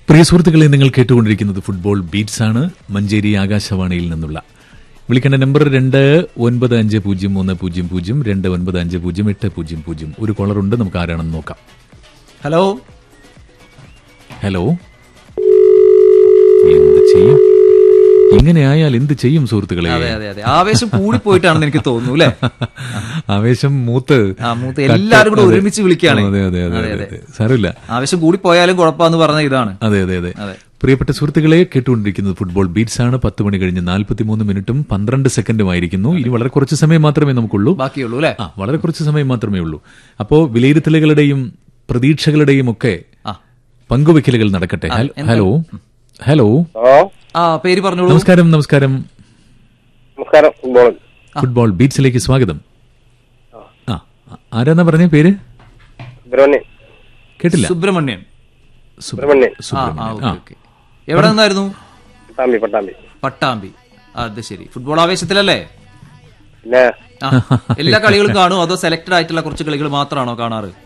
പ്രിയ സുഹൃത്തുക്കളെ നിങ്ങൾ കേട്ടുകൊണ്ടിരിക്കുന്നത് ഫുട്ബോൾ ബീറ്റ്സ് ആണ് മഞ്ചേരി ആകാശവാണിയിൽ നിന്നുള്ള വിളിക്കേണ്ട നമ്പർ രണ്ട് ഒൻപത് അഞ്ച് പൂജ്യം മൂന്ന് പൂജ്യം പൂജ്യം രണ്ട് ഒൻപത് അഞ്ച് പൂജ്യം എട്ട് പൂജ്യം പൂജ്യം ഒരു കോളർ ഉണ്ട് നമുക്ക് ആരാണെന്ന് നോക്കാം ഹലോ ഹലോ എന്ത് ചെയ്യും ഇങ്ങനെ ആയാൽ എന്ത് ചെയ്യും സുഹൃത്തുക്കളെ അതെ അതെ അതെ ആവേശം കൂടിപ്പോയിട്ടാണെന്ന് എനിക്ക് തോന്നുന്നു അല്ലെ ആവേശം മൂത്ത് ആ മൂത്ത് എല്ലാവരും കൂടെ അതെ. ഒരുമിച്ച് വിളിക്കുകയാണ് അതെ അതെ അതെ അതെ, അതെ അതെ. അതെ സാരമില്ല ആവേശം കൂടിപ്പോയാലും കുഴപ്പമെന്ന് പറഞ്ഞ ഇതാണ് അതെ അതെ അതെ അതെ. പ്രിയപ്പെട്ട സുഹൃത്തുക്കളെ കേട്ടുകൊണ്ടിരിക്കുന്നത് ഫുട്ബോൾ ബീറ്റ്സ് ആണ് പത്ത് മണി കഴിഞ്ഞ് നാൽപ്പത്തിമൂന്ന് മിനിറ്റും പന്ത്രണ്ട് സെക്കൻഡും ആയിരിക്കുന്നു ഇനി വളരെ കുറച്ച് സമയം മാത്രമേ നമുക്കുള്ളൂ ബാക്കിയുള്ളൂ അല്ലെ ആ വളരെ കുറച്ച് സമയം മാത്രമേ ഉള്ളൂ അപ്പോ വിലയിരുത്തലുകളുടെയും പ്രതീക്ഷകളുടെയും ഒക്കെ ആ പങ്കുവെക്കലുകൾ നടക്കട്ടെ ഹൽ- ഹലോ ഹലോ ഓ ആ പേര് പറഞ്ഞോളൂ നമസ്കാരം നമസ്കാരം നമസ്കാരം ഫുട്ബോൾ ഫുട്ബോൾ ബീറ്റ്സിലേക്ക് സ്വാഗതം ആ ആരാന്നാ പറഞ്ഞ പേര് സുബ്രഹ്മണ്യൻ കേട്ടില്ല സുബ്രഹ്മണ്യൻ സുബ്രഹ്മണ്യൻ ആ ആ സുബ്രഹ്മണ്യൻ ഓക്കെ ആ ഓക്കെ എവിടെ നിന്നായിരുന്നു പട്ടാമ്പി പട്ടാമ്പി പട്ടാമ്പി അത് ശരി ഫുട്ബോൾ ആവേശത്തിലല്ലേ പിന്നെ ആ എല്ലാ കളികളും കാണും അതോ സെലക്ടഡ് ആയിട്ടുള്ള കുറച്ച് കളികൾ മാത്രമാണോ കാണാറ്